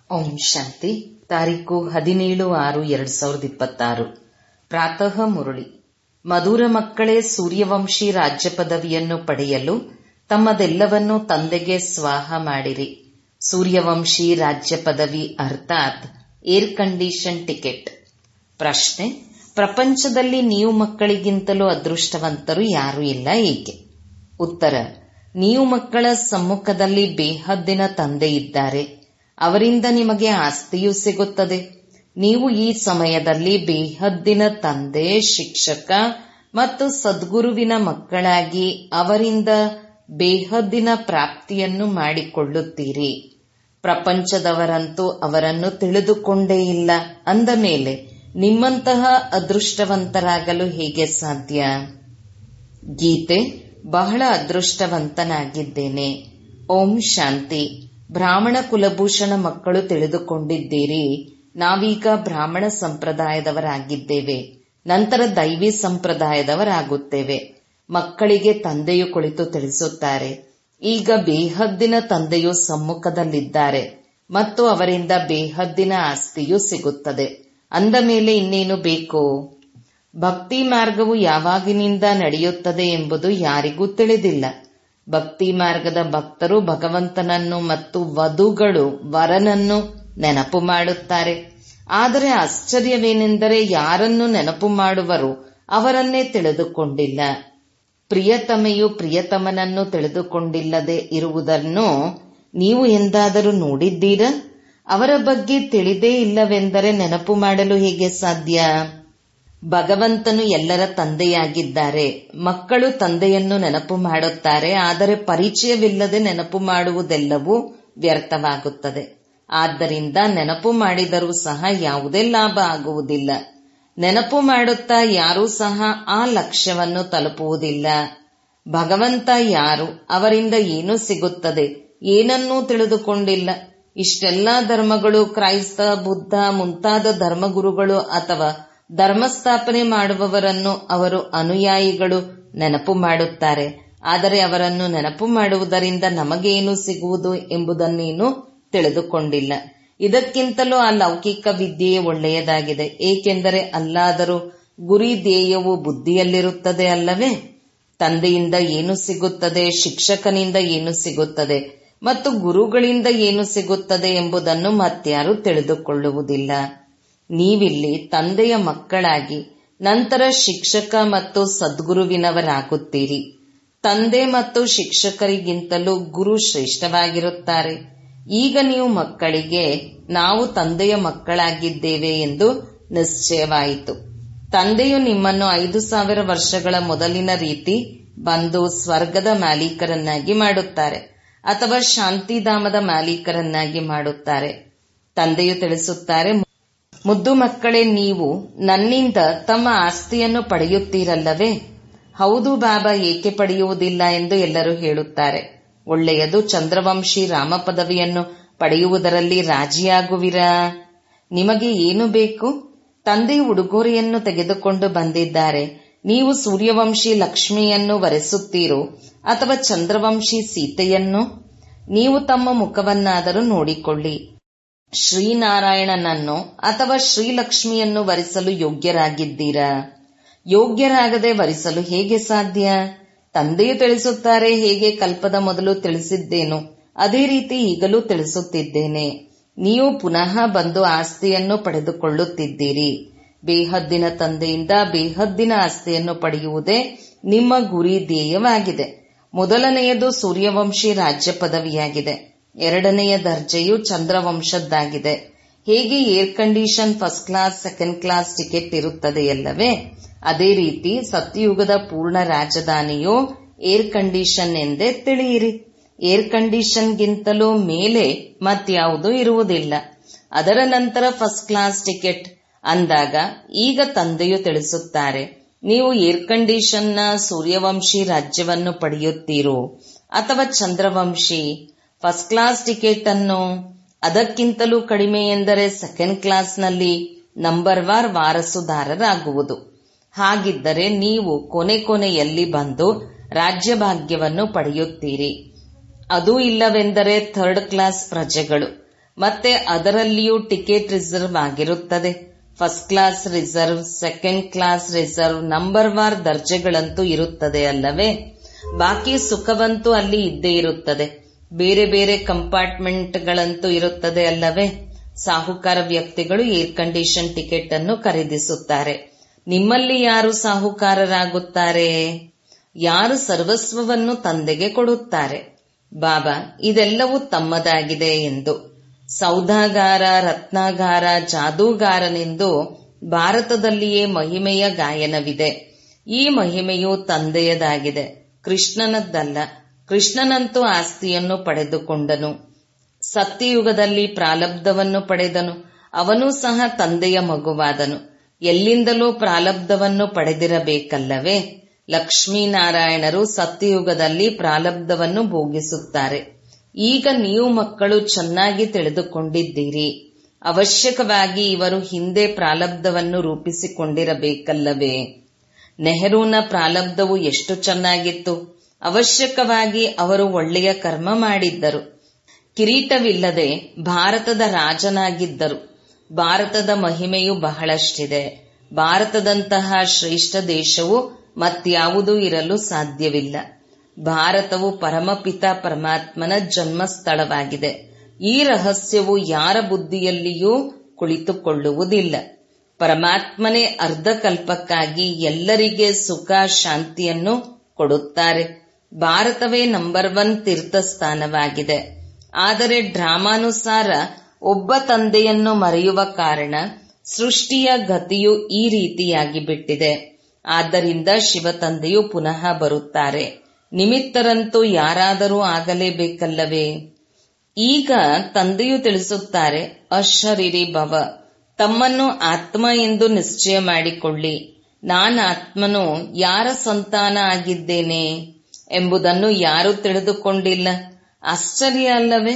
ಓಂ ಶಾಂತಿ ತಾರೀಕು ಹದಿನೇಳು ಆರು ಎರಡ್ ಸಾವಿರದ ಇಪ್ಪತ್ತಾರು ಪ್ರಾತಃ ಮುರಳಿ ಮಧುರ ಮಕ್ಕಳೇ ಸೂರ್ಯವಂಶಿ ರಾಜ್ಯ ಪದವಿಯನ್ನು ಪಡೆಯಲು ತಮ್ಮದೆಲ್ಲವನ್ನೂ ತಂದೆಗೆ ಸ್ವಾಹ ಮಾಡಿರಿ ಸೂರ್ಯವಂಶಿ ರಾಜ್ಯ ಪದವಿ ಅರ್ಥಾತ್ ಏರ್ ಕಂಡೀಷನ್ ಟಿಕೆಟ್ ಪ್ರಶ್ನೆ ಪ್ರಪಂಚದಲ್ಲಿ ನೀವು ಮಕ್ಕಳಿಗಿಂತಲೂ ಅದೃಷ್ಟವಂತರು ಯಾರೂ ಇಲ್ಲ ಏಕೆ ಉತ್ತರ ನೀವು ಮಕ್ಕಳ ಸಮ್ಮುಖದಲ್ಲಿ ಬೇಹದ್ದಿನ ತಂದೆ ಇದ್ದಾರೆ ಅವರಿಂದ ನಿಮಗೆ ಆಸ್ತಿಯೂ ಸಿಗುತ್ತದೆ ನೀವು ಈ ಸಮಯದಲ್ಲಿ ಬೇಹದ್ದಿನ ತಂದೆ ಶಿಕ್ಷಕ ಮತ್ತು ಸದ್ಗುರುವಿನ ಮಕ್ಕಳಾಗಿ ಅವರಿಂದ ಬೇಹದ್ದಿನ ಪ್ರಾಪ್ತಿಯನ್ನು ಮಾಡಿಕೊಳ್ಳುತ್ತೀರಿ ಪ್ರಪಂಚದವರಂತೂ ಅವರನ್ನು ತಿಳಿದುಕೊಂಡೇ ಇಲ್ಲ ಅಂದ ಮೇಲೆ ನಿಮ್ಮಂತಹ ಅದೃಷ್ಟವಂತರಾಗಲು ಹೇಗೆ ಸಾಧ್ಯ ಗೀತೆ ಬಹಳ ಅದೃಷ್ಟವಂತನಾಗಿದ್ದೇನೆ ಓಂ ಶಾಂತಿ ಬ್ರಾಹ್ಮಣ ಕುಲಭೂಷಣ ಮಕ್ಕಳು ತಿಳಿದುಕೊಂಡಿದ್ದೀರಿ ನಾವೀಗ ಬ್ರಾಹ್ಮಣ ಸಂಪ್ರದಾಯದವರಾಗಿದ್ದೇವೆ ನಂತರ ದೈವಿ ಸಂಪ್ರದಾಯದವರಾಗುತ್ತೇವೆ ಮಕ್ಕಳಿಗೆ ತಂದೆಯು ಕುಳಿತು ತಿಳಿಸುತ್ತಾರೆ ಈಗ ಬೇಹದ್ದಿನ ತಂದೆಯು ಸಮ್ಮುಖದಲ್ಲಿದ್ದಾರೆ ಮತ್ತು ಅವರಿಂದ ಬೇಹದ್ದಿನ ಆಸ್ತಿಯೂ ಸಿಗುತ್ತದೆ ಅಂದ ಮೇಲೆ ಇನ್ನೇನು ಬೇಕು ಭಕ್ತಿ ಮಾರ್ಗವು ಯಾವಾಗಿನಿಂದ ನಡೆಯುತ್ತದೆ ಎಂಬುದು ಯಾರಿಗೂ ತಿಳಿದಿಲ್ಲ ಭಕ್ತಿ ಮಾರ್ಗದ ಭಕ್ತರು ಭಗವಂತನನ್ನು ಮತ್ತು ವಧುಗಳು ವರನನ್ನು ನೆನಪು ಮಾಡುತ್ತಾರೆ ಆದರೆ ಆಶ್ಚರ್ಯವೇನೆಂದರೆ ಯಾರನ್ನು ನೆನಪು ಮಾಡುವರು ಅವರನ್ನೇ ತಿಳಿದುಕೊಂಡಿಲ್ಲ ಪ್ರಿಯತಮೆಯು ಪ್ರಿಯತಮನನ್ನು ತಿಳಿದುಕೊಂಡಿಲ್ಲದೆ ಇರುವುದನ್ನು ನೀವು ಎಂದಾದರೂ ನೋಡಿದ್ದೀರಾ ಅವರ ಬಗ್ಗೆ ತಿಳಿದೇ ಇಲ್ಲವೆಂದರೆ ನೆನಪು ಮಾಡಲು ಹೇಗೆ ಸಾಧ್ಯ ಭಗವಂತನು ಎಲ್ಲರ ತಂದೆಯಾಗಿದ್ದಾರೆ ಮಕ್ಕಳು ತಂದೆಯನ್ನು ನೆನಪು ಮಾಡುತ್ತಾರೆ ಆದರೆ ಪರಿಚಯವಿಲ್ಲದೆ ನೆನಪು ಮಾಡುವುದೆಲ್ಲವೂ ವ್ಯರ್ಥವಾಗುತ್ತದೆ ಆದ್ದರಿಂದ ನೆನಪು ಮಾಡಿದರೂ ಸಹ ಯಾವುದೇ ಲಾಭ ಆಗುವುದಿಲ್ಲ ನೆನಪು ಮಾಡುತ್ತಾ ಯಾರೂ ಸಹ ಆ ಲಕ್ಷ್ಯವನ್ನು ತಲುಪುವುದಿಲ್ಲ ಭಗವಂತ ಯಾರು ಅವರಿಂದ ಏನು ಸಿಗುತ್ತದೆ ಏನನ್ನೂ ತಿಳಿದುಕೊಂಡಿಲ್ಲ ಇಷ್ಟೆಲ್ಲಾ ಧರ್ಮಗಳು ಕ್ರೈಸ್ತ ಬುದ್ಧ ಮುಂತಾದ ಧರ್ಮಗುರುಗಳು ಅಥವಾ ಧರ್ಮಸ್ಥಾಪನೆ ಮಾಡುವವರನ್ನು ಅವರು ಅನುಯಾಯಿಗಳು ನೆನಪು ಮಾಡುತ್ತಾರೆ ಆದರೆ ಅವರನ್ನು ನೆನಪು ಮಾಡುವುದರಿಂದ ನಮಗೇನು ಸಿಗುವುದು ಎಂಬುದನ್ನೇನು ತಿಳಿದುಕೊಂಡಿಲ್ಲ ಇದಕ್ಕಿಂತಲೂ ಆ ಲೌಕಿಕ ವಿದ್ಯೆಯೇ ಒಳ್ಳೆಯದಾಗಿದೆ ಏಕೆಂದರೆ ಅಲ್ಲಾದರೂ ಗುರಿ ಧ್ಯೇಯವು ಬುದ್ಧಿಯಲ್ಲಿರುತ್ತದೆ ಅಲ್ಲವೇ ತಂದೆಯಿಂದ ಏನು ಸಿಗುತ್ತದೆ ಶಿಕ್ಷಕನಿಂದ ಏನು ಸಿಗುತ್ತದೆ ಮತ್ತು ಗುರುಗಳಿಂದ ಏನು ಸಿಗುತ್ತದೆ ಎಂಬುದನ್ನು ಮತ್ಯಾರು ತಿಳಿದುಕೊಳ್ಳುವುದಿಲ್ಲ ನೀವಿಲ್ಲಿ ತಂದೆಯ ಮಕ್ಕಳಾಗಿ ನಂತರ ಶಿಕ್ಷಕ ಮತ್ತು ಸದ್ಗುರುವಿನವರಾಗುತ್ತೀರಿ ತಂದೆ ಮತ್ತು ಶಿಕ್ಷಕರಿಗಿಂತಲೂ ಗುರು ಶ್ರೇಷ್ಠವಾಗಿರುತ್ತಾರೆ ಈಗ ನೀವು ಮಕ್ಕಳಿಗೆ ನಾವು ತಂದೆಯ ಮಕ್ಕಳಾಗಿದ್ದೇವೆ ಎಂದು ನಿಶ್ಚಯವಾಯಿತು ತಂದೆಯು ನಿಮ್ಮನ್ನು ಐದು ಸಾವಿರ ವರ್ಷಗಳ ಮೊದಲಿನ ರೀತಿ ಬಂದು ಸ್ವರ್ಗದ ಮಾಲೀಕರನ್ನಾಗಿ ಮಾಡುತ್ತಾರೆ ಅಥವಾ ಶಾಂತಿಧಾಮದ ಮಾಲೀಕರನ್ನಾಗಿ ಮಾಡುತ್ತಾರೆ ತಂದೆಯು ತಿಳಿಸುತ್ತಾರೆ ಮುದ್ದು ಮಕ್ಕಳೇ ನೀವು ನನ್ನಿಂದ ತಮ್ಮ ಆಸ್ತಿಯನ್ನು ಪಡೆಯುತ್ತೀರಲ್ಲವೇ ಹೌದು ಬಾಬಾ ಏಕೆ ಪಡೆಯುವುದಿಲ್ಲ ಎಂದು ಎಲ್ಲರೂ ಹೇಳುತ್ತಾರೆ ಒಳ್ಳೆಯದು ಚಂದ್ರವಂಶಿ ರಾಮ ಪದವಿಯನ್ನು ಪಡೆಯುವುದರಲ್ಲಿ ರಾಜಿಯಾಗುವಿರಾ ನಿಮಗೆ ಏನು ಬೇಕು ತಂದೆಯು ಉಡುಗೊರೆಯನ್ನು ತೆಗೆದುಕೊಂಡು ಬಂದಿದ್ದಾರೆ ನೀವು ಸೂರ್ಯವಂಶಿ ಲಕ್ಷ್ಮಿಯನ್ನು ವರೆಸುತ್ತೀರೋ ಅಥವಾ ಚಂದ್ರವಂಶಿ ಸೀತೆಯನ್ನು ನೀವು ತಮ್ಮ ಮುಖವನ್ನಾದರೂ ನೋಡಿಕೊಳ್ಳಿ ಶ್ರೀನಾರಾಯಣನನ್ನು ಅಥವಾ ಶ್ರೀಲಕ್ಷ್ಮಿಯನ್ನು ವರಿಸಲು ಯೋಗ್ಯರಾಗಿದ್ದೀರಾ ಯೋಗ್ಯರಾಗದೆ ವರಿಸಲು ಹೇಗೆ ಸಾಧ್ಯ ತಂದೆಯು ತಿಳಿಸುತ್ತಾರೆ ಹೇಗೆ ಕಲ್ಪದ ಮೊದಲು ತಿಳಿಸಿದ್ದೇನು ಅದೇ ರೀತಿ ಈಗಲೂ ತಿಳಿಸುತ್ತಿದ್ದೇನೆ ನೀವು ಪುನಃ ಬಂದು ಆಸ್ತಿಯನ್ನು ಪಡೆದುಕೊಳ್ಳುತ್ತಿದ್ದೀರಿ ಬೇಹದ್ದಿನ ತಂದೆಯಿಂದ ಬೇಹದ್ದಿನ ಆಸ್ತಿಯನ್ನು ಪಡೆಯುವುದೇ ನಿಮ್ಮ ಗುರಿ ಧ್ಯೇಯವಾಗಿದೆ ಮೊದಲನೆಯದು ಸೂರ್ಯವಂಶಿ ರಾಜ್ಯ ಪದವಿಯಾಗಿದೆ ಎರಡನೆಯ ದರ್ಜೆಯು ಚಂದ್ರವಂಶದ್ದಾಗಿದೆ ಹೇಗೆ air condition first class second class ticket ಇರುತ್ತದೆಯಲ್ಲವೇ ಅದೇ ರೀತಿ ಸತ್ಯಯುಗದ ಪೂರ್ಣ ರಾಜಧಾನಿಯು ಏರ್ ಕಂಡೀಷನ್ ಎಂದೇ ತಿಳಿಯಿರಿ ಏರ್ ಕಂಡೀಷನ್ಗಿಂತಲೂ ಮೇಲೆ ಮತ್ಯಾವುದೂ ಇರುವುದಿಲ್ಲ ಅದರ ನಂತರ ಫಸ್ಟ್ ಕ್ಲಾಸ್ ಟಿಕೆಟ್ ಅಂದಾಗ ಈಗ ತಂದೆಯು ತಿಳಿಸುತ್ತಾರೆ ನೀವು ಏರ್ ಕಂಡೀಷನ್ನ ಸೂರ್ಯವಂಶಿ ರಾಜ್ಯವನ್ನು ಪಡೆಯುತ್ತೀರೋ ಅಥವಾ ಚಂದ್ರವಂಶಿ ಫಸ್ಟ್ ಕ್ಲಾಸ್ ಟಿಕೆಟ್ ಅನ್ನು ಅದಕ್ಕಿಂತಲೂ ಕಡಿಮೆ ಎಂದರೆ ಸೆಕೆಂಡ್ ಕ್ಲಾಸ್ನಲ್ಲಿ ನಂಬರ್ ವಾರ್ ವಾರಸುದಾರರಾಗುವುದು ಹಾಗಿದ್ದರೆ ನೀವು ಕೊನೆ ಕೊನೆಯಲ್ಲಿ ಬಂದು ರಾಜ್ಯಭಾಗ್ಯವನ್ನು ಪಡೆಯುತ್ತೀರಿ ಅದೂ ಇಲ್ಲವೆಂದರೆ ಥರ್ಡ್ ಕ್ಲಾಸ್ ಪ್ರಜೆಗಳು ಮತ್ತೆ ಅದರಲ್ಲಿಯೂ ಟಿಕೆಟ್ ರಿಸರ್ವ್ ಆಗಿರುತ್ತದೆ first class reserve second class reserve number ವಾರ್ ದರ್ಜೆಗಳಂತೂ ಇರುತ್ತದೆ ಅಲ್ಲವೇ ಬಾಕಿ ಸುಖವಂತೂ ಅಲ್ಲಿ ಇದ್ದೇ ಇರುತ್ತದೆ ಬೇರೆ ಬೇರೆ ಕಂಪಾರ್ಟ್ಮೆಂಟ್ಗಳಂತೂ ಇರುತ್ತದೆ ಅಲ್ಲವೇ ಸಾಹುಕಾರ ವ್ಯಕ್ತಿಗಳು ಏರ್ ಕಂಡೀಷನ್ ಟಿಕೆಟ್ ಅನ್ನು ಖರೀದಿಸುತ್ತಾರೆ ನಿಮ್ಮಲ್ಲಿ ಯಾರು ಸಾಹುಕಾರರಾಗುತ್ತಾರೆ ಯಾರು ಸರ್ವಸ್ವವನ್ನು ತಂದೆಗೆ ಕೊಡುತ್ತಾರೆ ಬಾಬಾ ಇದೆಲ್ಲವೂ ತಮ್ಮದಾಗಿದೆ ಎಂದು ಸೌದಾಗಾರ ರತ್ನಾಗಾರ ಜಾದೂಗಾರನೆಂದು ಭಾರತದಲ್ಲಿಯೇ ಮಹಿಮೆಯ ಗಾಯನವಿದೆ ಈ ಮಹಿಮೆಯು ತಂದೆಯದಾಗಿದೆ ಕೃಷ್ಣನದ್ದಲ್ಲ ಕೃಷ್ಣನಂತೂ ಆಸ್ತಿಯನ್ನು ಪಡೆದುಕೊಂಡನು ಸತ್ಯಯುಗದಲ್ಲಿ ಪ್ರಾಲಬ್ಧವನ್ನು ಪಡೆದನು ಅವನೂ ಸಹ ತಂದೆಯ ಮಗುವಾದನು ಎಲ್ಲಿಂದಲೂ ಪ್ರಾಲಬ್ಧವನ್ನು ಪಡೆದಿರಬೇಕಲ್ಲವೇ ಲಕ್ಷ್ಮೀನಾರಾಯಣರು ಸತ್ಯಯುಗದಲ್ಲಿ ಪ್ರಾಲಬ್ಧವನ್ನು ಭೋಗಿಸುತ್ತಾರೆ ಈಗ ನೀವು ಮಕ್ಕಳು ಚೆನ್ನಾಗಿ ತಿಳಿದುಕೊಂಡಿದ್ದೀರಿ ಅವಶ್ಯಕವಾಗಿ ಇವರು ಹಿಂದೆ ಪ್ರಾಲಬ್ಧವನ್ನು ರೂಪಿಸಿಕೊಂಡಿರಬೇಕಲ್ಲವೇ ನೆಹರೂನ ಪ್ರಾಲಬ್ಧವು ಎಷ್ಟು ಚೆನ್ನಾಗಿತ್ತು ಅವಶ್ಯಕವಾಗಿ ಅವರು ಒಳ್ಳೆಯ ಕರ್ಮ ಮಾಡಿದ್ದರು ಕಿರೀಟವಿಲ್ಲದೆ ಭಾರತದ ರಾಜನಾಗಿದ್ದರು ಭಾರತದ ಮಹಿಮೆಯು ಬಹಳಷ್ಟಿದೆ ಭಾರತದಂತಹ ಶ್ರೇಷ್ಠ ದೇಶವು ಮತ್ಯಾವುದೂ ಇರಲು ಸಾಧ್ಯವಿಲ್ಲ ಭಾರತವು ಪರಮಪಿತ ಪರಮಾತ್ಮನ ಜನ್ಮಸ್ಥಳವಾಗಿದೆ ಈ ರಹಸ್ಯವು ಯಾರ ಬುದ್ಧಿಯಲ್ಲಿಯೂ ಕುಳಿತುಕೊಳ್ಳುವುದಿಲ್ಲ ಪರಮಾತ್ಮನೇ ಅರ್ಧಕಲ್ಪಕ್ಕಾಗಿ ಎಲ್ಲರಿಗೆ ಸುಖ ಶಾಂತಿಯನ್ನು ಕೊಡುತ್ತಾರೆ ಭಾರತವೇ ನಂಬರ್ ಒನ್ ತೀರ್ಥಸ್ಥಾನವಾಗಿದೆ ಆದರೆ ಡ್ರಾಮಾನುಸಾರ ಒಬ್ಬ ತಂದೆಯನ್ನು ಮರೆಯುವ ಕಾರಣ ಸೃಷ್ಟಿಯ ಗತಿಯು ಈ ರೀತಿಯಾಗಿ ಬಿಟ್ಟಿದೆ ಆದ್ದರಿಂದ ಶಿವತಂದೆಯು ಪುನಃ ಬರುತ್ತಾರೆ ನಿಮಿತ್ತರಂತೂ ಯಾರಾದರೂ ಆಗಲೇಬೇಕಲ್ಲವೇ ಈಗ ತಂದೆಯು ತಿಳಿಸುತ್ತಾರೆ ಅಶರೀರಿ ಭವ ತಮ್ಮನ್ನು ಆತ್ಮ ಎಂದು ನಿಶ್ಚಯ ಮಾಡಿಕೊಳ್ಳಿ ನಾನಾತ್ಮನು ಯಾರ ಸಂತಾನ ಆಗಿದ್ದೇನೆ ಎಂಬುದನ್ನು ಯಾರೂ ತಿಳಿದುಕೊಂಡಿಲ್ಲ ಆಶ್ಚರ್ಯ ಅಲ್ಲವೇ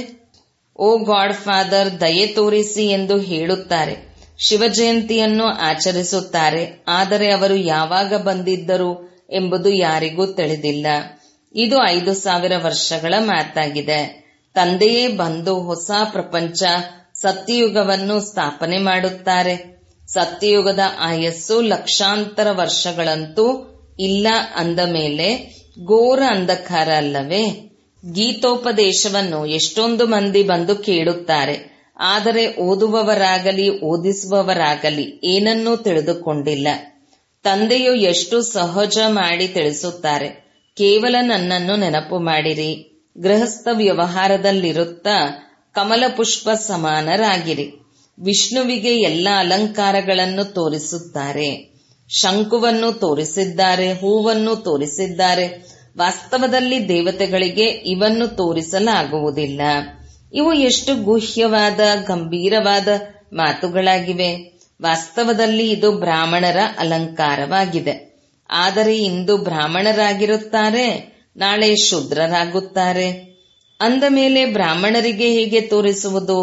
ಓ ಗಾಡ್ ಫಾದರ್ ದಯೆ ತೋರಿಸಿ ಎಂದು ಹೇಳುತ್ತಾರೆ ಶಿವಜಯಂತಿಯನ್ನು ಆಚರಿಸುತ್ತಾರೆ ಆದರೆ ಅವರು ಯಾವಾಗ ಬಂದಿದ್ದರು ಎಂಬುದು ಯಾರಿಗೂ ತಿಳಿದಿಲ್ಲ ಇದು ಐದು ಸಾವಿರ ವರ್ಷಗಳ ಮಾತಾಗಿದೆ ತಂದೆಯೇ ಬಂದು ಹೊಸ ಪ್ರಪಂಚ ಸತ್ಯಯುಗವನ್ನು ಸ್ಥಾಪನೆ ಮಾಡುತ್ತಾರೆ ಸತ್ಯಯುಗದ ಆಯಸ್ಸು ಲಕ್ಷಾಂತರ ವರ್ಷಗಳಂತೂ ಇಲ್ಲ ಅಂದ ಮೇಲೆ ಘೋರ ಅಂಧಕಾರ ಅಲ್ಲವೇ ಗೀತೋಪದೇಶವನ್ನು ಎಷ್ಟೊಂದು ಮಂದಿ ಬಂದು ಕೇಳುತ್ತಾರೆ ಆದರೆ ಓದುವವರಾಗಲಿ ಓದಿಸುವವರಾಗಲಿ ಏನನ್ನೂ ತಿಳಿದುಕೊಂಡಿಲ್ಲ ತಂದೆಯು ಎಷ್ಟು ಸಹಜ ಮಾಡಿ ತಿಳಿಸುತ್ತಾರೆ ಕೇವಲ ನನ್ನನ್ನು ನೆನಪು ಮಾಡಿರಿ ಗೃಹಸ್ಥ ವ್ಯವಹಾರದಲ್ಲಿರುತ್ತಾ ಕಮಲ ಪುಷ್ಪ ಸಮಾನರಾಗಿರಿ ವಿಷ್ಣುವಿಗೆ ಎಲ್ಲ ಅಲಂಕಾರಗಳನ್ನು ತೋರಿಸುತ್ತಾರೆ ಶಂಕುವನ್ನು ತೋರಿಸಿದ್ದಾರೆ ಹೂವನ್ನು ತೋರಿಸಿದ್ದಾರೆ ವಾಸ್ತವದಲ್ಲಿ ದೇವತೆಗಳಿಗೆ ಇವನ್ನು ತೋರಿಸಲಾಗುವುದಿಲ್ಲ ಇವು ಎಷ್ಟು ಗುಹ್ಯವಾದ ಗಂಭೀರವಾದ ಮಾತುಗಳಾಗಿವೆ ವಾಸ್ತವದಲ್ಲಿ ಇದು ಬ್ರಾಹ್ಮಣರ ಅಲಂಕಾರವಾಗಿದೆ ಆದರೆ ಇಂದು ಬ್ರಾಹ್ಮಣರಾಗಿರುತ್ತಾರೆ ನಾಳೆ ಶೂದ್ರರಾಗುತ್ತಾರೆ ಅಂದ ಮೇಲೆ ಬ್ರಾಹ್ಮಣರಿಗೆ ಹೇಗೆ ತೋರಿಸುವುದು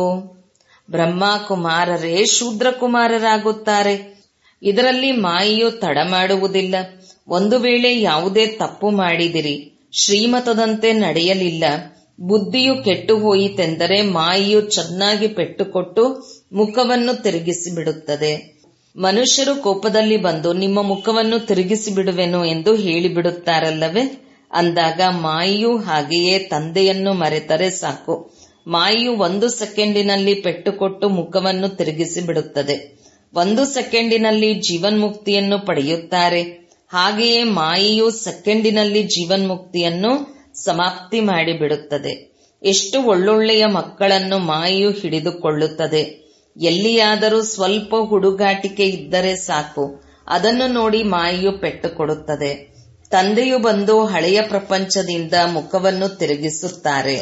ಬ್ರಹ್ಮ ಕುಮಾರರೇ ಶೂದ್ರ ಕುಮಾರರಾಗುತ್ತಾರೆ ಇದರಲ್ಲಿ ಮಾಯೆಯು ತಡ ಮಾಡುವುದಿಲ್ಲ ಒಂದು ವೇಳೆ ಯಾವುದೇ ತಪ್ಪು ಮಾಡಿದಿರಿ ಶ್ರೀಮತದಂತೆ ನಡೆಯಲಿಲ್ಲ ಬುದ್ಧಿಯು ಕೆಟ್ಟು ಹೋಯಿತೆಂದರೆ ಮಾಯೆಯು ಚೆನ್ನಾಗಿ ಪೆಟ್ಟುಕೊಟ್ಟು ಮುಖವನ್ನು ತಿರುಗಿಸಿ ಬಿಡುತ್ತದೆ ಮನುಷ್ಯರು ಕೋಪದಲ್ಲಿ ಬಂದು ನಿಮ್ಮ ಮುಖವನ್ನು ತಿರುಗಿಸಿ ಬಿಡುವೆನು ಎಂದು ಹೇಳಿಬಿಡುತ್ತಾರಲ್ಲವೇ ಅಂದಾಗ ಮಾಯೆಯು ಹಾಗೆಯೇ ತಂದೆಯನ್ನು ಮರೆತರೆ ಸಾಕು ಮಾಯೆಯು ಒಂದು ಸೆಕೆಂಡಿನಲ್ಲಿ ಪೆಟ್ಟುಕೊಟ್ಟು ಮುಖವನ್ನು ತಿರುಗಿಸಿ ಬಿಡುತ್ತದೆ ಒಂದು ಸೆಕೆಂಡಿನಲ್ಲಿ ಜೀವನ್ಮುಕ್ತಿಯನ್ನು ಪಡೆಯುತ್ತಾರೆ ಹಾಗೆಯೇ ಮಾಯೆಯು ಸೆಕೆಂಡಿನಲ್ಲಿ ಜೀವನ್ಮುಕ್ತಿಯನ್ನು ಸಮಾಪ್ತಿ ಮಾಡಿಬಿಡುತ್ತದೆ ಎಷ್ಟು ಒಳ್ಳೊಳ್ಳೆಯ ಮಕ್ಕಳನ್ನು ಮಾಯೆಯು ಹಿಡಿದುಕೊಳ್ಳುತ್ತದೆ ಎಲ್ಲಿಯಾದರೂ ಸ್ವಲ್ಪ ಹುಡುಗಾಟಿಕೆ ಇದ್ದರೆ ಸಾಕು ಅದನ್ನು ನೋಡಿ ಮಾಯೆಯು ಪೆಟ್ಟು ಕೊಡುತ್ತದೆ ತಂದೆಯು ಬಂದು ಹಳೆಯ ಪ್ರಪಂಚದಿಂದ ಮುಖವನ್ನು ತಿರುಗಿಸುತ್ತಾರೆ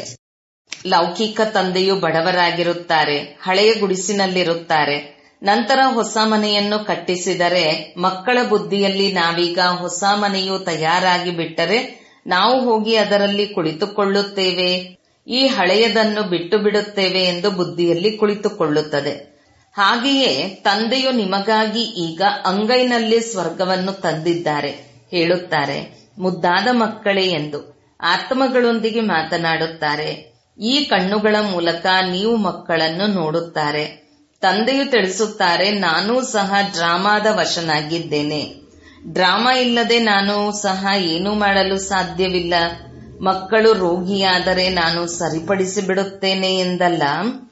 ಲೌಕಿಕ ತಂದೆಯು ಬಡವರಾಗಿರುತ್ತಾರೆ ಹಳೆಯ ಗುಡಿಸಿನಲ್ಲಿರುತ್ತಾರೆ ನಂತರ ಹೊಸ ಮನೆಯನ್ನು ಕಟ್ಟಿಸಿದರೆ ಮಕ್ಕಳ ಬುದ್ಧಿಯಲ್ಲಿ ನಾವೀಗ ಹೊಸ ಮನೆಯು ತಯಾರಾಗಿ ಬಿಟ್ಟರೆ ನಾವು ಹೋಗಿ ಅದರಲ್ಲಿ ಕುಳಿತುಕೊಳ್ಳುತ್ತೇವೆ ಈ ಹಳೆಯದನ್ನು ಬಿಟ್ಟು ಬಿಡುತ್ತೇವೆ ಎಂದು ಬುದ್ಧಿಯಲ್ಲಿ ಕುಳಿತುಕೊಳ್ಳುತ್ತದೆ ಹಾಗೆಯೇ ತಂದೆಯು ನಿಮಗಾಗಿ ಈಗ ಅಂಗೈನಲ್ಲಿ ಸ್ವರ್ಗವನ್ನು ತಂದಿದ್ದಾರೆ ಹೇಳುತ್ತಾರೆ ಮುದ್ದಾದ ಮಕ್ಕಳೇ ಎಂದು ಆತ್ಮಗಳೊಂದಿಗೆ ಮಾತನಾಡುತ್ತಾರೆ ಈ ಕಣ್ಣುಗಳ ಮೂಲಕ ನೀವು ಮಕ್ಕಳನ್ನು ನೋಡುತ್ತಾರೆ ತಂದೆಯು ತಿಳಿಸುತ್ತಾರೆ ನಾನೂ ಸಹ ಡ್ರಾಮಾದ ವಶನಾಗಿದ್ದೇನೆ ಡ್ರಾಮಾ ಇಲ್ಲದೆ ನಾನು ಸಹ ಏನೂ ಮಾಡಲು ಸಾಧ್ಯವಿಲ್ಲ ಮಕ್ಕಳು ರೋಗಿಯಾದರೆ ನಾನು ಸರಿಪಡಿಸಿ ಬಿಡುತ್ತೇನೆ ಎಂದಲ್ಲ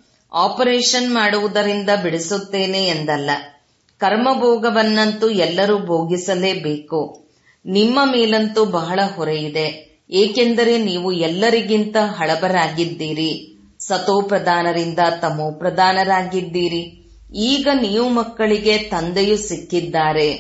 ಆಪರೇಷನ್ ಮಾಡುವುದರಿಂದ ಬಿಡಿಸುತ್ತೇನೆ ಎಂದಲ್ಲ ಕರ್ಮಭೋಗವನ್ನಂತೂ ಎಲ್ಲರೂ ಭೋಗಿಸಲೇಬೇಕು ನಿಮ್ಮ ಮೇಲಂತೂ ಬಹಳ ಹೊರೆಯಿದೆ ಏಕೆಂದರೆ ನೀವು ಎಲ್ಲರಿಗಿಂತ ಹಳಬರಾಗಿದ್ದೀರಿ ಸತೋಪ್ರಧಾನರಿಂದ ತಮೋಪ್ರಧಾನರಾಗಿದ್ದೀರಿ ಈಗ ನೀವು ಮಕ್ಕಳಿಗೆ ತಂದೆಯು ಸಿಕ್ಕಿದ್ದಾರೆ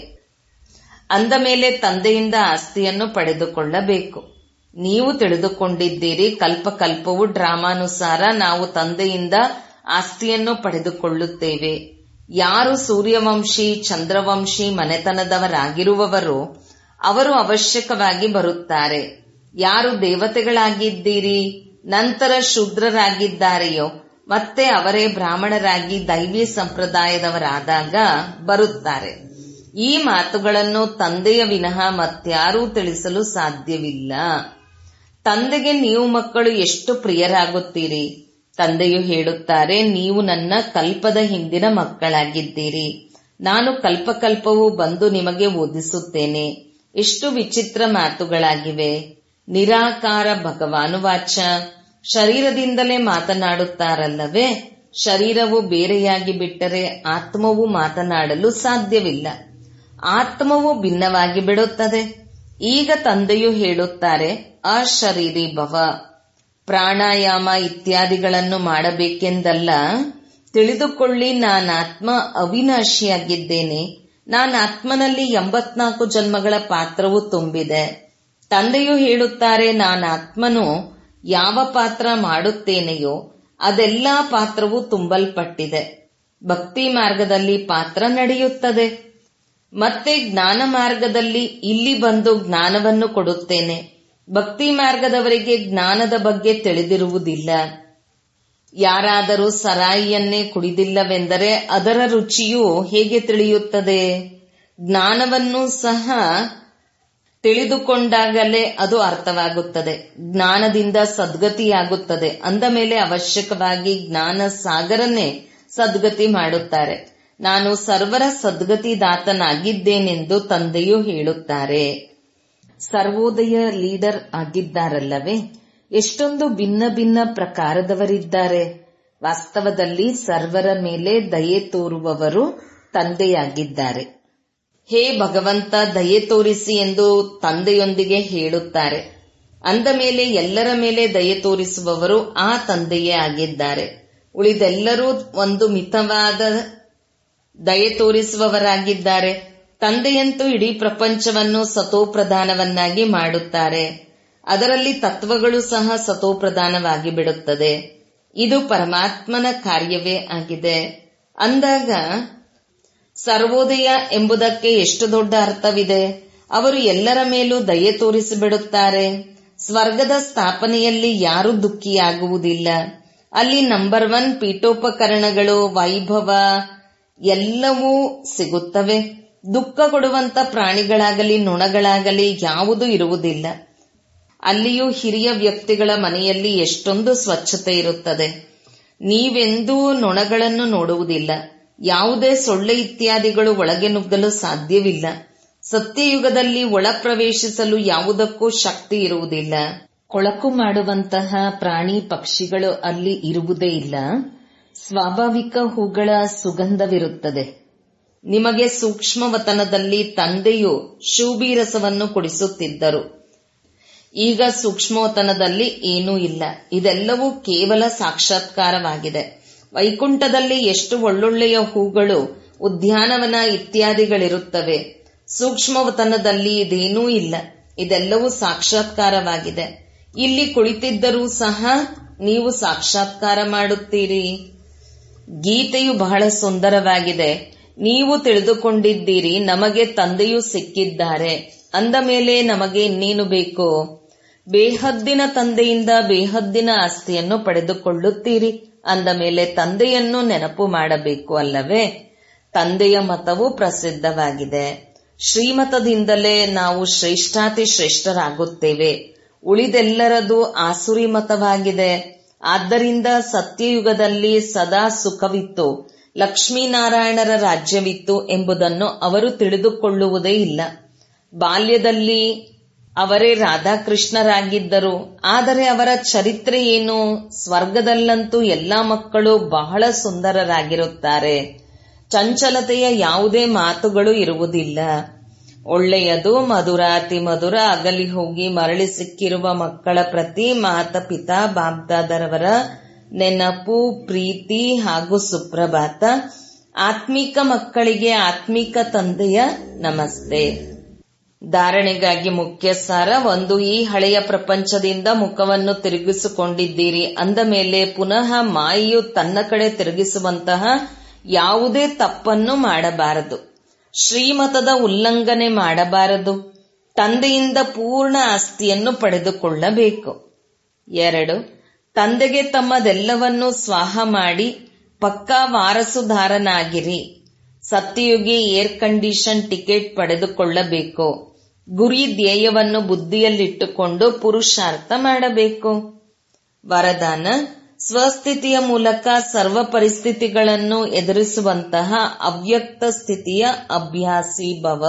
ಅಂದ ಮೇಲೆ ತಂದೆಯಿಂದ ಆಸ್ತಿಯನ್ನು ಪಡೆದುಕೊಳ್ಳಬೇಕು ನೀವು ತಿಳಿದುಕೊಂಡಿದ್ದೀರಿ ಕಲ್ಪಕಲ್ಪವು ಡ್ರಾಮಾನುಸಾರ ನಾವು ತಂದೆಯಿಂದ ಆಸ್ತಿಯನ್ನು ಪಡೆದುಕೊಳ್ಳುತ್ತೇವೆ ಯಾರು ಸೂರ್ಯವಂಶಿ ಚಂದ್ರವಂಶಿ ಮನೆತನದವರಾಗಿರುವವರು ಅವರು ಅವಶ್ಯಕವಾಗಿ ಬರುತ್ತಾರೆ ಯಾರು ದೇವತೆಗಳಾಗಿದ್ದೀರಿ ನಂತರ ಶೂದ್ರರಾಗಿದ್ದಾರೆಯೋ ಮತ್ತೆ ಅವರೇ ಬ್ರಾಹ್ಮಣರಾಗಿ ದೈವಿ ಸಂಪ್ರದಾಯದವರಾದಾಗ ಬರುತ್ತಾರೆ ಈ ಮಾತುಗಳನ್ನು ತಂದೆಯ ವಿನಃ ಮತ್ಯಾರೂ ತಿಳಿಸಲು ಸಾಧ್ಯವಿಲ್ಲ ತಂದೆಗೆ ನೀವು ಮಕ್ಕಳು ಎಷ್ಟು ಪ್ರಿಯರಾಗುತ್ತೀರಿ ತಂದೆಯು ಹೇಳುತ್ತಾರೆ ನೀವು ನನ್ನ ಕಲ್ಪದ ಹಿಂದಿನ ಮಕ್ಕಳಾಗಿದ್ದೀರಿ ನಾನು ಕಲ್ಪಕಲ್ಪವು ಬಂದು ನಿಮಗೆ ಓದಿಸುತ್ತೇನೆ ಎಷ್ಟು ವಿಚಿತ್ರ ಮಾತುಗಳಾಗಿವೆ ನಿರಾಕಾರ ಭಗವಾನುವಾಚ ಶರೀರದಿಂದಲೇ ಮಾತನಾಡುತ್ತಾರಲ್ಲವೇ ಶರೀರವು ಬೇರೆಯಾಗಿ ಬಿಟ್ಟರೆ ಆತ್ಮವು ಮಾತನಾಡಲು ಸಾಧ್ಯವಿಲ್ಲ ಆತ್ಮವು ಭಿನ್ನವಾಗಿ ಬಿಡುತ್ತದೆ ಈಗ ತಂದೆಯು ಹೇಳುತ್ತಾರೆ ಅಶರೀರಿ ಭವ ಪ್ರಾಣಾಯಾಮ ಇತ್ಯಾದಿಗಳನ್ನು ಮಾಡಬೇಕೆಂದಲ್ಲ ತಿಳಿದುಕೊಳ್ಳಿ ನಾನಾತ್ಮ ಅವಿನಾಶಿಯಾಗಿದ್ದೇನೆ ನಾನಾತ್ಮನಲ್ಲಿ ಎಂಬತ್ನಾಲ್ಕು ಜನ್ಮಗಳ ಪಾತ್ರವು ತುಂಬಿದೆ ತಂದೆಯು ಹೇಳುತ್ತಾರೆ ನಾನಾತ್ಮನು ಯಾವ ಪಾತ್ರ ಮಾಡುತ್ತೇನೆಯೋ ಅದೆಲ್ಲಾ ಪಾತ್ರವು ತುಂಬಲ್ಪಟ್ಟಿದೆ ಭಕ್ತಿ ಮಾರ್ಗದಲ್ಲಿ ಪಾತ್ರ ನಡೆಯುತ್ತದೆ ಮತ್ತೆ ಜ್ಞಾನ ಮಾರ್ಗದಲ್ಲಿ ಇಲ್ಲಿ ಬಂದು ಜ್ಞಾನವನ್ನು ಕೊಡುತ್ತೇನೆ ಭಕ್ತಿ ಮಾರ್ಗದವರಿಗೆ ಜ್ಞಾನದ ಬಗ್ಗೆ ತಿಳಿದಿರುವುದಿಲ್ಲ ಯಾರಾದರೂ ಸರಾಯಿಯನ್ನೇ ಕುಡಿದಿಲ್ಲವೆಂದರೆ ಅದರ ರುಚಿಯು ಹೇಗೆ ತಿಳಿಯುತ್ತದೆ ಜ್ಞಾನವನ್ನು ಸಹ ತಿಳಿದುಕೊಂಡಾಗಲೇ ಅದು ಅರ್ಥವಾಗುತ್ತದೆ ಜ್ಞಾನದಿಂದ ಸದ್ಗತಿಯಾಗುತ್ತದೆ ಅಂದ ಮೇಲೆ ಅವಶ್ಯಕವಾಗಿ ಜ್ಞಾನ ಸಾಗರನೇ ಸದ್ಗತಿ ಮಾಡುತ್ತಾರೆ ನಾನು ಸರ್ವರ ಸದ್ಗತಿದಾತನಾಗಿದ್ದೇನೆಂದು ತಂದೆಯು ಹೇಳುತ್ತಾರೆ ಸರ್ವೋದಯ ಲೀಡರ್ ಆಗಿದ್ದಾರಲ್ಲವೇ ಎಷ್ಟೊಂದು ಭಿನ್ನ ಭಿನ್ನ ಪ್ರಕಾರದವರಿದ್ದಾರೆ ವಾಸ್ತವದಲ್ಲಿ ಸರ್ವರ ಮೇಲೆ ದಯೆ ತೋರುವವರು ತಂದೆಯಾಗಿದ್ದಾರೆ ಹೇ ಭಗವಂತ ದಯೆ ತೋರಿಸಿ ಎಂದು ತಂದೆಯೊಂದಿಗೆ ಹೇಳುತ್ತಾರೆ ಅಂದ ಮೇಲೆ ಎಲ್ಲರ ಮೇಲೆ ದಯೆ ತೋರಿಸುವವರು ಆ ತಂದೆಯೇ ಆಗಿದ್ದಾರೆ ಉಳಿದೆಲ್ಲರೂ ಒಂದು ಮಿತವಾದ ದಯೆ ತೋರಿಸುವವರಾಗಿದ್ದಾರೆ ತಂದೆಯಂತೂ ಇಡೀ ಪ್ರಪಂಚವನ್ನು ಸತೋಪ್ರಧಾನವನ್ನಾಗಿ ಮಾಡುತ್ತಾರೆ ಅದರಲ್ಲಿ ತತ್ವಗಳು ಸಹ ಸತೋಪ್ರಧಾನವಾಗಿ ಬಿಡುತ್ತದೆ ಇದು ಪರಮಾತ್ಮನ ಕಾರ್ಯವೇ ಆಗಿದೆ ಅಂದಾಗ ಸರ್ವೋದಯ ಎಂಬುದಕ್ಕೆ ಎಷ್ಟು ದೊಡ್ಡ ಅರ್ಥವಿದೆ ಅವರು ಎಲ್ಲರ ಮೇಲೂ ದಯೆ ತೋರಿಸಿಬಿಡುತ್ತಾರೆ ಸ್ವರ್ಗದ ಸ್ಥಾಪನೆಯಲ್ಲಿ ಯಾರೂ ದುಃಖಿಯಾಗುವುದಿಲ್ಲ ಅಲ್ಲಿ ನಂಬರ್ ಒನ್ ಪೀಠೋಪಕರಣಗಳು ವೈಭವ ಎಲ್ಲವೂ ಸಿಗುತ್ತವೆ ದುಃಖ ಕೊಡುವಂತ ಪ್ರಾಣಿಗಳಾಗಲಿ ನೊಣಗಳಾಗಲಿ ಯಾವುದೂ ಇರುವುದಿಲ್ಲ ಅಲ್ಲಿಯೂ ಹಿರಿಯ ವ್ಯಕ್ತಿಗಳ ಮನೆಯಲ್ಲಿ ಎಷ್ಟೊಂದು ಸ್ವಚ್ಛತೆ ಇರುತ್ತದೆ ನೀವೆಂದೂ ನೊಣಗಳನ್ನು ನೋಡುವುದಿಲ್ಲ ಯಾವುದೇ ಸೊಳ್ಳೆ ಇತ್ಯಾದಿಗಳು ಒಳಗೆ ನುಗ್ಗಲು ಸಾಧ್ಯವಿಲ್ಲ ಸತ್ಯಯುಗದಲ್ಲಿ ಒಳ ಪ್ರವೇಶಿಸಲು ಯಾವುದಕ್ಕೂ ಶಕ್ತಿ ಇರುವುದಿಲ್ಲ ಕೊಳಕು ಮಾಡುವಂತಹ ಪ್ರಾಣಿ ಪಕ್ಷಿಗಳು ಅಲ್ಲಿ ಇರುವುದೇ ಇಲ್ಲ ಸ್ವಾಭಾವಿಕ ಹೂಗಳ ಸುಗಂಧವಿರುತ್ತದೆ ನಿಮಗೆ ಸೂಕ್ಷ್ಮವತನದಲ್ಲಿ ತಂದೆಯು ಶೂಬೀರಸವನ್ನು ಕುಡಿಸುತ್ತಿದ್ದರು ಈಗ ಸೂಕ್ಷ್ಮವತನದಲ್ಲಿ ಏನೂ ಇಲ್ಲ ಇದೆಲ್ಲವೂ ಕೇವಲ ಸಾಕ್ಷಾತ್ಕಾರವಾಗಿದೆ ವೈಕುಂಠದಲ್ಲಿ ಎಷ್ಟು ಒಳ್ಳೊಳ್ಳೆಯ ಹೂಗಳು ಉದ್ಯಾನವನ ಇತ್ಯಾದಿಗಳಿರುತ್ತವೆ ಸೂಕ್ಷ್ಮವತನದಲ್ಲಿ ಇದೇನೂ ಇಲ್ಲ ಇದೆಲ್ಲವೂ ಸಾಕ್ಷಾತ್ಕಾರವಾಗಿದೆ ಇಲ್ಲಿ ಕುಳಿತಿದ್ದರೂ ಸಹ ನೀವು ಸಾಕ್ಷಾತ್ಕಾರ ಮಾಡುತ್ತೀರಿ ಗೀತೆಯು ಬಹಳ ಸುಂದರವಾಗಿದೆ ನೀವು ತಿಳಿದುಕೊಂಡಿದ್ದೀರಿ ನಮಗೆ ತಂದೆಯೂ ಸಿಕ್ಕಿದ್ದಾರೆ ಅಂದ ಮೇಲೆ ನಮಗೆ ಇನ್ನೇನು ಬೇಕು ಬೇಹದ್ದಿನ ತಂದೆಯಿಂದ ಬೇಹದ್ದಿನ ಆಸ್ತಿಯನ್ನು ಪಡೆದುಕೊಳ್ಳುತ್ತೀರಿ ಅಂದ ಮೇಲೆ ತಂದೆಯನ್ನು ನೆನಪು ಮಾಡಬೇಕು ಅಲ್ಲವೇ ತಂದೆಯ ಮತವು ಪ್ರಸಿದ್ಧವಾಗಿದೆ ಶ್ರೀಮತದಿಂದಲೇ ನಾವು ಶ್ರೇಷ್ಠಾತಿ ಶ್ರೇಷ್ಠರಾಗುತ್ತೇವೆ ಉಳಿದೆಲ್ಲರದು ಆಸುರಿ ಮತವಾಗಿದೆ ಆದ್ದರಿಂದ ಸತ್ಯಯುಗದಲ್ಲಿ ಸದಾ ಸುಖವಿತ್ತು ಲಕ್ಷ್ಮೀನಾರಾಯಣರ ರಾಜ್ಯವಿತ್ತು ಎಂಬುದನ್ನು ಅವರು ತಿಳಿದುಕೊಳ್ಳುವುದೇ ಇಲ್ಲ ಬಾಲ್ಯದಲ್ಲಿ ಅವರೇ ರಾಧಾಕೃಷ್ಣರಾಗಿದ್ದರು ಆದರೆ ಅವರ ಚರಿತ್ರೆ ಏನು ಸ್ವರ್ಗದಲ್ಲಂತೂ ಎಲ್ಲಾ ಮಕ್ಕಳು ಬಹಳ ಸುಂದರರಾಗಿರುತ್ತಾರೆ ಚಂಚಲತೆಯ ಯಾವುದೇ ಮಾತುಗಳು ಇರುವುದಿಲ್ಲ ಒಳ್ಳೆಯದು ಮಧುರ ಅತಿ ಮಧುರ ಅಗಲಿ ಹೋಗಿ ಮರಳಿ ಸಿಕ್ಕಿರುವ ಮಕ್ಕಳ ಪ್ರತಿ ಮಾತಪಿತಾ ಬಾಬ್ದಾದರವರ ನೆನಪು ಪ್ರೀತಿ ಹಾಗೂ ಸುಪ್ರಭಾತ ಆತ್ಮಿಕ ಮಕ್ಕಳಿಗೆ ಆತ್ಮಿಕ ತಂದೆಯ ನಮಸ್ತೆ ಧಾರಣೆಗಾಗಿ ಮುಖ್ಯ ಸಾರ ಒಂದು ಈ ಹಳೆಯ ಪ್ರಪಂಚದಿಂದ ಮುಖವನ್ನು ತಿರುಗಿಸಿಕೊಂಡಿದ್ದೀರಿ ಅಂದ ಮೇಲೆ ಪುನಃ ಮಾಯೆಯು ತನ್ನ ಕಡೆ ತಿರುಗಿಸುವಂತಹ ಯಾವುದೇ ತಪ್ಪನ್ನು ಮಾಡಬಾರದು ಶ್ರೀಮತದ ಉಲ್ಲಂಘನೆ ಮಾಡಬಾರದು ತಂದೆಯಿಂದ ಪೂರ್ಣ ಆಸ್ತಿಯನ್ನು ಪಡೆದುಕೊಳ್ಳಬೇಕು ಎರಡು ತಂದೆಗೆ ತಮ್ಮದೆಲ್ಲವನ್ನೂ ಸ್ವಾಹ ಮಾಡಿ ಪಕ್ಕಾ ವಾರಸುದಾರನಾಗಿರಿ ಸತ್ಯಯುಗಿ ಏರ್ ಕಂಡೀಷನ್ ಟಿಕೆಟ್ ಪಡೆದುಕೊಳ್ಳಬೇಕು ಗುರಿ ಧ್ಯೇಯವನ್ನು ಬುದ್ಧಿಯಲ್ಲಿಟ್ಟುಕೊಂಡು ಪುರುಷಾರ್ಥ ಮಾಡಬೇಕು ವರದಾನ ಸ್ವಸ್ಥಿತಿಯ ಮೂಲಕ ಸರ್ವ ಪರಿಸ್ಥಿತಿಗಳನ್ನು ಎದುರಿಸುವಂತಹ ಅವ್ಯಕ್ತ ಸ್ಥಿತಿಯ ಅಭ್ಯಾಸಿ ಭವ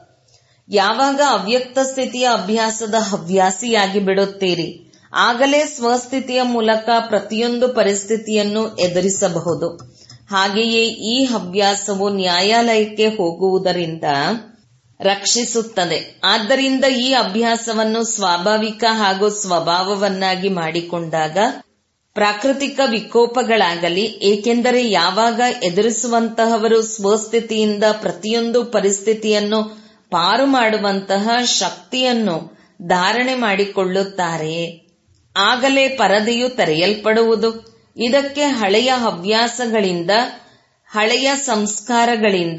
ಯಾವಾಗ ಅವ್ಯಕ್ತ ಸ್ಥಿತಿಯ ಅಭ್ಯಾಸದ ಹವ್ಯಾಸಿಯಾಗಿ ಬಿಡುತ್ತೀರಿ ಆಗಲೇ ಸ್ವಸ್ಥಿತಿಯ ಮೂಲಕ ಪ್ರತಿಯೊಂದು ಪರಿಸ್ಥಿತಿಯನ್ನು ಎದುರಿಸಬಹುದು ಹಾಗೆಯೇ ಈ ಹವ್ಯಾಸವು ನ್ಯಾಯಾಲಯಕ್ಕೆ ಹೋಗುವುದರಿಂದ ರಕ್ಷಿಸುತ್ತದೆ ಆದ್ದರಿಂದ ಈ ಅಭ್ಯಾಸವನ್ನು ಸ್ವಾಭಾವಿಕ ಹಾಗೂ ಸ್ವಭಾವವನ್ನಾಗಿ ಮಾಡಿಕೊಂಡಾಗ ಪ್ರಾಕೃತಿಕ ವಿಕೋಪಗಳಾಗಲಿ ಏಕೆಂದರೆ ಯಾವಾಗ ಎದುರಿಸುವಂತಹವರು ಸ್ವಸ್ಥಿತಿಯಿಂದ ಪ್ರತಿಯೊಂದು ಪರಿಸ್ಥಿತಿಯನ್ನು ಪಾರು ಮಾಡುವಂತಹ ಶಕ್ತಿಯನ್ನು ಧಾರಣೆ ಮಾಡಿಕೊಳ್ಳುತ್ತಾರೆ ಆಗಲೇ ಪರದೆಯು ತೆರೆಯಲ್ಪಡುವುದು ಇದಕ್ಕೆ ಹಳೆಯ ಹವ್ಯಾಸಗಳಿಂದ ಹಳೆಯ ಸಂಸ್ಕಾರಗಳಿಂದ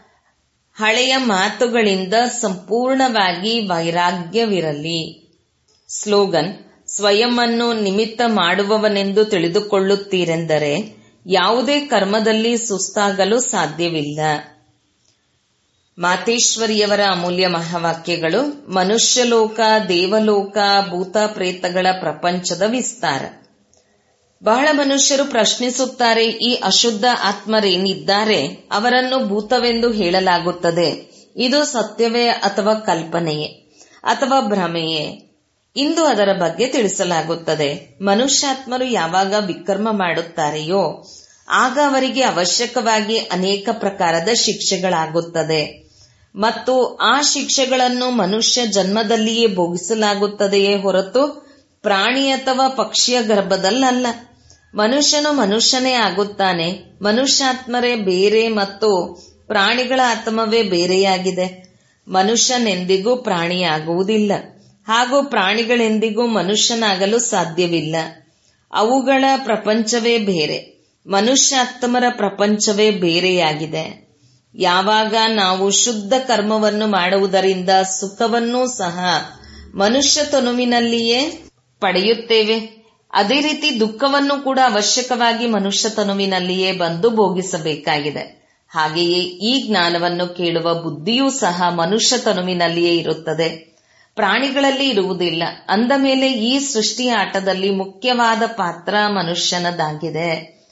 ಹಳೆಯ ಮಾತುಗಳಿಂದ ಸಂಪೂರ್ಣವಾಗಿ ವೈರಾಗ್ಯವಿರಲಿ ಸ್ಲೋಗನ್ ಸ್ವಯಂವನ್ನು ನಿಮಿತ್ತ ಮಾಡುವವನೆಂದು ತಿಳಿದುಕೊಳ್ಳುತ್ತೀರೆಂದರೆ ಯಾವುದೇ ಕರ್ಮದಲ್ಲಿ ಸುಸ್ತಾಗಲು ಸಾಧ್ಯವಿಲ್ಲ ಮಾತೇಶ್ವರಿಯವರ ಅಮೂಲ್ಯ ಮಹಾವಾಕ್ಯಗಳು ಮನುಷ್ಯಲೋಕ ದೇವಲೋಕ ಭೂತ ಪ್ರೇತಗಳ ಪ್ರಪಂಚದ ವಿಸ್ತಾರ ಬಹಳ ಮನುಷ್ಯರು ಪ್ರಶ್ನಿಸುತ್ತಾರೆ ಈ ಅಶುದ್ಧ ಆತ್ಮರೇನಿದ್ದಾರೆ ಅವರನ್ನು ಭೂತವೆಂದು ಹೇಳಲಾಗುತ್ತದೆ ಇದು ಸತ್ಯವೇ ಅಥವಾ ಕಲ್ಪನೆಯೇ ಅಥವಾ ಭ್ರಮೆಯೇ ಇಂದು ಅದರ ಬಗ್ಗೆ ತಿಳಿಸಲಾಗುತ್ತದೆ ಮನುಷ್ಯಾತ್ಮರು ಯಾವಾಗ ವಿಕರ್ಮ ಮಾಡುತ್ತಾರೆಯೋ ಆಗ ಅವರಿಗೆ ಅವಶ್ಯಕವಾಗಿ ಅನೇಕ ಪ್ರಕಾರದ ಶಿಕ್ಷೆಗಳಾಗುತ್ತದೆ ಮತ್ತು ಆ ಶಿಕ್ಷೆಗಳನ್ನು ಮನುಷ್ಯ ಜನ್ಮದಲ್ಲಿಯೇ ಭೋಗಿಸಲಾಗುತ್ತದೆಯೇ ಹೊರತು ಪ್ರಾಣಿ ಅಥವಾ ಪಕ್ಷಿಯ ಗರ್ಭದಲ್ಲಲ್ಲ ಮನುಷ್ಯನು ಮನುಷ್ಯನೇ ಆಗುತ್ತಾನೆ ಮನುಷ್ಯಾತ್ಮರೇ ಬೇರೆ ಮತ್ತು ಪ್ರಾಣಿಗಳ ಆತ್ಮವೇ ಬೇರೆಯಾಗಿದೆ ಮನುಷ್ಯನೆಂದಿಗೂ ಪ್ರಾಣಿಯಾಗುವುದಿಲ್ಲ ಹಾಗೂ ಪ್ರಾಣಿಗಳೆಂದಿಗೂ ಮನುಷ್ಯನಾಗಲು ಸಾಧ್ಯವಿಲ್ಲ ಅವುಗಳ ಪ್ರಪಂಚವೇ ಬೇರೆ ಮನುಷ್ಯಾತ್ಮರ ಪ್ರಪಂಚವೇ ಬೇರೆಯಾಗಿದೆ ಯಾವಾಗ ನಾವು ಶುದ್ಧ ಕರ್ಮವನ್ನು ಮಾಡುವುದರಿಂದ ಸುಖವನ್ನೂ ಸಹ ಮನುಷ್ಯ ತನುವಿನಲ್ಲಿಯೇ ಪಡೆಯುತ್ತೇವೆ ಅದೇ ರೀತಿ ದುಃಖವನ್ನು ಕೂಡ ಅವಶ್ಯಕವಾಗಿ ಮನುಷ್ಯ ತನುವಿನಲ್ಲಿಯೇ ಬಂದು ಭೋಗಿಸಬೇಕಾಗಿದೆ ಹಾಗೆಯೇ ಈ ಜ್ಞಾನವನ್ನು ಕೇಳುವ ಬುದ್ಧಿಯೂ ಸಹ ಮನುಷ್ಯ ತನುವಿನಲ್ಲಿಯೇ ಇರುತ್ತದೆ ಪ್ರಾಣಿಗಳಲ್ಲಿ ಇರುವುದಿಲ್ಲ ಅಂದ ಮೇಲೆ ಈ ಸೃಷ್ಟಿ ಆಟದಲ್ಲಿ ಮುಖ್ಯವಾದ ಪಾತ್ರ ಮನುಷ್ಯನದಾಗಿದೆ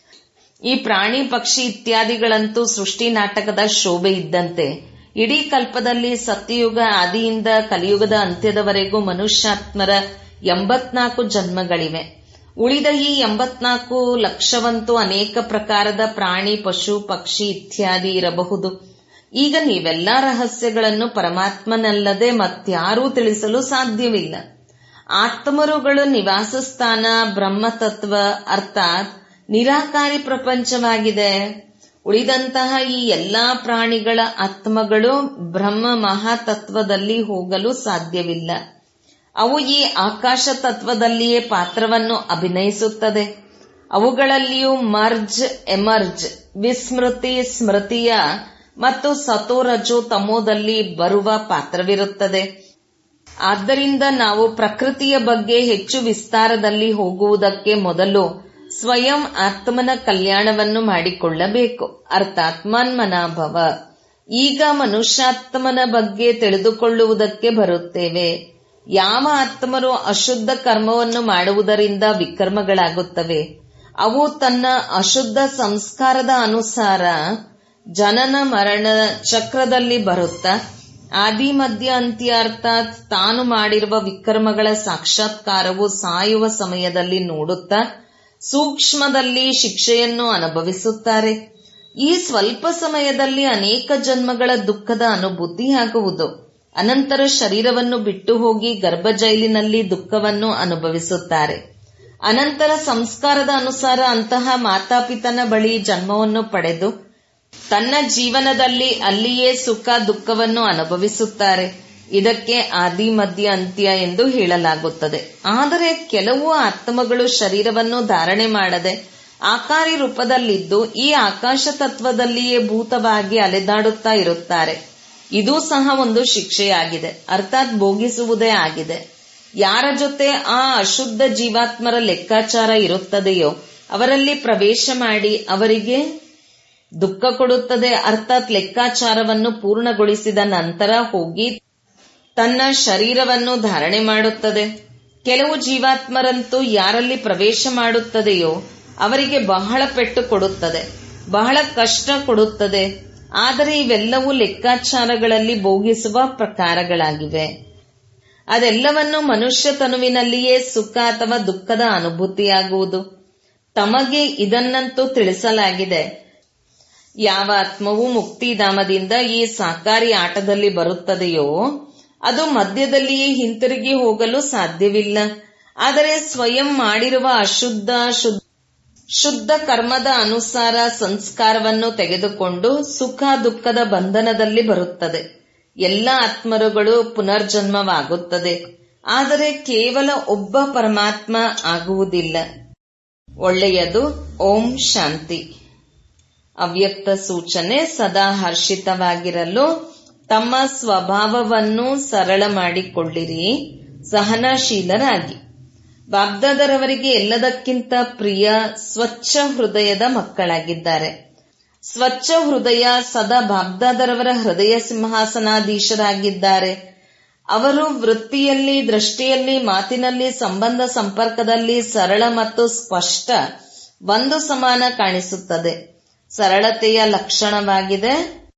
ಈ ಪ್ರಾಣಿ ಪಕ್ಷಿ ಇತ್ಯಾದಿಗಳಂತೂ ಸೃಷ್ಟಿ ನಾಟಕದ ಶೋಭೆ ಇದ್ದಂತೆ ಇಡೀ ಕಲ್ಪದಲ್ಲಿ ಸತ್ಯಯುಗ ಆದಿಯಿಂದ ಕಲಿಯುಗದ ಅಂತ್ಯದವರೆಗೂ ಮನುಷ್ಯಾತ್ಮರ ಎಂಬತ್ನಾಲ್ಕು ಜನ್ಮಗಳಿವೆ ಉಳಿದ ಈ ಎಂಬತ್ನಾಲ್ಕು ಲಕ್ಷವಂತೂ ಅನೇಕ ಪ್ರಕಾರದ ಪ್ರಾಣಿ ಪಶು ಪಕ್ಷಿ ಇತ್ಯಾದಿ ಇರಬಹುದು ಈಗ ನೀವೆಲ್ಲಾ ರಹಸ್ಯಗಳನ್ನು ಪರಮಾತ್ಮನಲ್ಲದೆ ಮತ್ಯಾರೂ ತಿಳಿಸಲು ಸಾಧ್ಯವಿಲ್ಲ ಆತ್ಮರುಗಳು ನಿವಾಸ ಸ್ಥಾನ ಬ್ರಹ್ಮತತ್ವ ಅರ್ಥಾತ್ ನಿರಾಕಾರಿ ಪ್ರಪಂಚವಾಗಿದೆ ಉಳಿದಂತಹ ಈ ಎಲ್ಲಾ ಪ್ರಾಣಿಗಳ ಆತ್ಮಗಳು ಬ್ರಹ್ಮ ಮಹಾತತ್ವದಲ್ಲಿ ಹೋಗಲು ಸಾಧ್ಯವಿಲ್ಲ ಅವು ಈ ಆಕಾಶ ತತ್ವದಲ್ಲಿಯೇ ಪಾತ್ರವನ್ನು ಅಭಿನಯಿಸುತ್ತದೆ ಅವುಗಳಲ್ಲಿಯೂ ಮರ್ಜ್ ಎಮರ್ಜ್ ವಿಸ್ಮೃತಿ ಸ್ಮೃತಿಯ ಮತ್ತು ಸತೋರಜು ತಮೋದಲ್ಲಿ ಬರುವ ಪಾತ್ರವಿರುತ್ತದೆ ಆದ್ದರಿಂದ ನಾವು ಪ್ರಕೃತಿಯ ಬಗ್ಗೆ ಹೆಚ್ಚು ವಿಸ್ತಾರದಲ್ಲಿ ಹೋಗುವುದಕ್ಕೆ ಮೊದಲು ಸ್ವಯಂ ಆತ್ಮನ ಕಲ್ಯಾಣವನ್ನು ಮಾಡಿಕೊಳ್ಳಬೇಕು ಅರ್ಥಾತ್ ಮನ್ಮನಾಭವ ಈಗ ಮನುಷ್ಯಾತ್ಮನ ಬಗ್ಗೆ ತಿಳಿದುಕೊಳ್ಳುವುದಕ್ಕೆ ಬರುತ್ತೇವೆ ಯಾವ ಆತ್ಮರು ಅಶುದ್ಧ ಕರ್ಮವನ್ನು ಮಾಡುವುದರಿಂದ ವಿಕರ್ಮಗಳಾಗುತ್ತವೆ ಅವು ತನ್ನ ಅಶುದ್ಧ ಸಂಸ್ಕಾರದ ಅನುಸಾರ ಜನನ ಮರಣ ಚಕ್ರದಲ್ಲಿ ಬರುತ್ತಾ ಆದಿ ಮಧ್ಯ ಅಂತ್ಯ ಅರ್ಥಾತ್ ತಾನು ಮಾಡಿರುವ ವಿಕರ್ಮಗಳ ಸಾಕ್ಷಾತ್ಕಾರವು ಸಾಯುವ ಸಮಯದಲ್ಲಿ ನೋಡುತ್ತಾ ಸೂಕ್ಷ್ಮದಲ್ಲಿ ಶಿಕ್ಷೆಯನ್ನು ಅನುಭವಿಸುತ್ತಾರೆ ಈ ಸ್ವಲ್ಪ ಸಮಯದಲ್ಲಿ ಅನೇಕ ಜನ್ಮಗಳ ದುಃಖದ ಅನುಭೂತಿಯಾಗುವುದು ಅನಂತರ ಶರೀರವನ್ನು ಬಿಟ್ಟು ಹೋಗಿ ಗರ್ಭ ಜೈಲಿನಲ್ಲಿ ದುಃಖವನ್ನು ಅನುಭವಿಸುತ್ತಾರೆ ಅನಂತರ ಸಂಸ್ಕಾರದ ಅನುಸಾರ ಅಂತಹ ಮಾತಾಪಿತನ ಬಳಿ ಜನ್ಮವನ್ನು ಪಡೆದು ತನ್ನ ಜೀವನದಲ್ಲಿ ಅಲ್ಲಿಯೇ ಸುಖ ದುಃಖವನ್ನು ಅನುಭವಿಸುತ್ತಾರೆ ಇದಕ್ಕೆ ಆದಿ ಮಧ್ಯ ಅಂತ್ಯ ಎಂದು ಹೇಳಲಾಗುತ್ತದೆ ಆದರೆ ಕೆಲವು ಆತ್ಮಗಳು ಶರೀರವನ್ನು ಧಾರಣೆ ಮಾಡದೆ ಆಕಾರಿ ರೂಪದಲ್ಲಿದ್ದು ಈ ಆಕಾಶ ತತ್ವದಲ್ಲಿಯೇ ಭೂತವಾಗಿ ಅಲೆದಾಡುತ್ತಾ ಇರುತ್ತಾರೆ ಇದೂ ಸಹ ಒಂದು ಶಿಕ್ಷೆಯಾಗಿದೆ ಅರ್ಥಾತ್ ಭೋಗಿಸುವುದೇ ಆಗಿದೆ ಯಾರ ಜೊತೆ ಆ ಅಶುದ್ಧ ಜೀವಾತ್ಮರ ಲೆಕ್ಕಾಚಾರ ಇರುತ್ತದೆಯೋ ಅವರಲ್ಲಿ ಪ್ರವೇಶ ಮಾಡಿ ಅವರಿಗೆ ದುಃಖ ಕೊಡುತ್ತದೆ ಅರ್ಥಾತ್ ಲೆಕ್ಕಾಚಾರವನ್ನು ಪೂರ್ಣಗೊಳಿಸಿದ ನಂತರ ಹೋಗಿ ತನ್ನ ಶರೀರವನ್ನು ಧಾರಣೆ ಮಾಡುತ್ತದೆ ಕೆಲವು ಜೀವಾತ್ಮರಂತೂ ಯಾರಲ್ಲಿ ಪ್ರವೇಶ ಮಾಡುತ್ತದೆಯೋ ಅವರಿಗೆ ಬಹಳ ಪೆಟ್ಟು ಕೊಡುತ್ತದೆ ಬಹಳ ಕಷ್ಟ ಕೊಡುತ್ತದೆ ಆದರೆ ಇವೆಲ್ಲವೂ ಲೆಕ್ಕಾಚಾರಗಳಲ್ಲಿ ಭೋಗಿಸುವ ಪ್ರಕಾರಗಳಾಗಿವೆ ಅದೆಲ್ಲವನ್ನು ಮನುಷ್ಯ ತನುವಿನಲ್ಲಿಯೇ ಸುಖ ಅಥವಾ ದುಃಖದ ಅನುಭೂತಿಯಾಗುವುದು ತಮಗೆ ಇದನ್ನಂತೂ ತಿಳಿಸಲಾಗಿದೆ ಯಾವ ಆತ್ಮವು ಮುಕ್ತಿಧಾಮದಿಂದ ಈ ಸಾಕಾರಿ ಆಟದಲ್ಲಿ ಬರುತ್ತದೆಯೋ ಅದು ಮಧ್ಯದಲ್ಲಿಯೇ ಹಿಂತಿರುಗಿ ಹೋಗಲು ಸಾಧ್ಯವಿಲ್ಲ ಆದರೆ ಸ್ವಯಂ ಮಾಡಿರುವ ಅಶುದ್ಧ ಶುದ್ಧ ಕರ್ಮದ ಅನುಸಾರ ಸಂಸ್ಕಾರವನ್ನು ತೆಗೆದುಕೊಂಡು ಸುಖ ದುಃಖದ ಬಂಧನದಲ್ಲಿ ಬರುತ್ತದೆ ಎಲ್ಲ ಆತ್ಮರುಗಳು ಪುನರ್ಜನ್ಮವಾಗುತ್ತದೆ ಆದರೆ ಕೇವಲ ಒಬ್ಬ ಪರಮಾತ್ಮ ಆಗುವುದಿಲ್ಲ ಒಳ್ಳೆಯದು ಓಂ ಶಾಂತಿ ಅವ್ಯಕ್ತ ಸೂಚನೆ ಸದಾ ಹರ್ಷಿತವಾಗಿರಲು ತಮ್ಮ ಸ್ವಭಾವವನ್ನು ಸರಳ ಮಾಡಿಕೊಳ್ಳಿರಿ ಸಹನಶೀಲರಾಗಿ ಬಾಗ್ದಾದರವರಿಗೆ ಎಲ್ಲದಕ್ಕಿಂತ ಪ್ರಿಯ ಸ್ವಚ್ಛ ಹೃದಯದ ಮಕ್ಕಳಾಗಿದ್ದಾರೆ ಸ್ವಚ್ಛ ಹೃದಯ ಸದಾ ಬಾಗ್ದಾದರವರ ಹೃದಯ ಸಿಂಹಾಸನಾಧೀಶರಾಗಿದ್ದಾರೆ ಅವರು ವೃತ್ತಿಯಲ್ಲಿ ದೃಷ್ಟಿಯಲ್ಲಿ ಮಾತಿನಲ್ಲಿ ಸಂಬಂಧ ಸಂಪರ್ಕದಲ್ಲಿ ಸರಳ ಮತ್ತು ಸ್ಪಷ್ಟ ಒಂದು ಸಮಾನ ಕಾಣಿಸುತ್ತದೆ ಸರಳತೆಯ ಲಕ್ಷಣವಾಗಿದೆ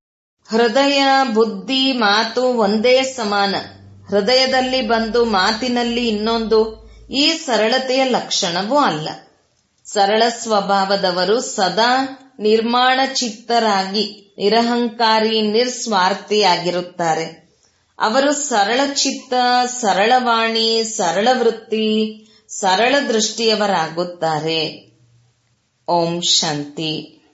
ಹೃದಯ ಬುದ್ಧಿ ಮಾತು ಒಂದೇ ಸಮಾನ ಹೃದಯದಲ್ಲಿ ಬಂದು ಮಾತಿನಲ್ಲಿ ಇನ್ನೊಂದು ಈ ಸರಳತೆಯ ಲಕ್ಷಣವೂ ಅಲ್ಲ ಸರಳ ಸ್ವಭಾವದವರು ಸದಾ ನಿರ್ಮಾಣ ಚಿತ್ತರಾಗಿ ನಿರಹಂಕಾರಿ ನಿಸ್ವಾರ್ಥಿಯಾಗಿರುತ್ತಾರೆ ಅವರು ಸರಳ ಚಿತ್ತ ಸರಳವಾಣಿ ಸರಳ ವೃತ್ತಿ ಸರಳ ದೃಷ್ಟಿಯವರಾಗುತ್ತಾರೆ ಓಂ ಶಾಂತಿ